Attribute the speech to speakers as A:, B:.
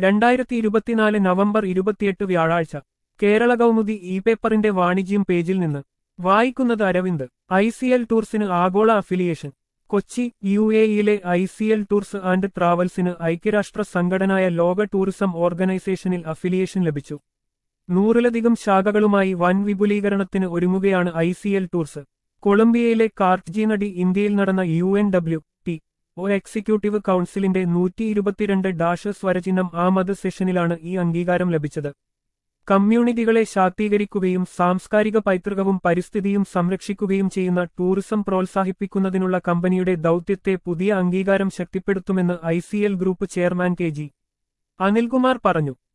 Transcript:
A: രണ്ടായിരത്തി ഇരുപത്തിനാല് നവംബർ ഇരുപത്തിയെട്ട് വ്യാഴാഴ്ച കേരള കൗമുദി ഇ പേപ്പറിന്റെ വാണിജ്യം പേജിൽ നിന്ന് വായിക്കുന്നത് അരവിന്ദ് ഐ സി എൽ ടൂർസിന് ആഗോള അഫിലിയേഷൻ കൊച്ചി യു എ ഇയിലെ I C L tours and ട്രാവൽസിന് ഐക്യരാഷ്ട്ര സംഘടനായ ലോക ടൂറിസം ഓർഗനൈസേഷനിൽ അഫിലിയേഷൻ ലഭിച്ചു നൂറിലധികം ശാഖകളുമായി വൻ വിപുലീകരണത്തിന് ഒരുങ്ങുകയാണ് ഐ സി എൽ ടൂർസ് കൊളംബിയയിലെ കാർട്ട്ജീനടി ഇന്ത്യയിൽ നടന്ന U N W T O executive കൗൺസിലിന്റെ നൂറ്റി ഇരുപത്തിരണ്ട് ഡാഷ് സ്വരചിഹ്നം ആമത് സെഷനിലാണ് ഈ അംഗീകാരം ലഭിച്ചത് കമ്മ്യൂണിറ്റികളെ ശാക്തീകരിക്കുകയും സാംസ്കാരിക പൈതൃകവും പരിസ്ഥിതിയും സംരക്ഷിക്കുകയും ചെയ്യുന്ന ടൂറിസം പ്രോത്സാഹിപ്പിക്കുന്നതിനുള്ള കമ്പനിയുടെ ദൗത്യത്തെ പുതിയ അംഗീകാരം ശക്തിപ്പെടുത്തുമെന്ന് I group chairman K G Anilkumar പറഞ്ഞു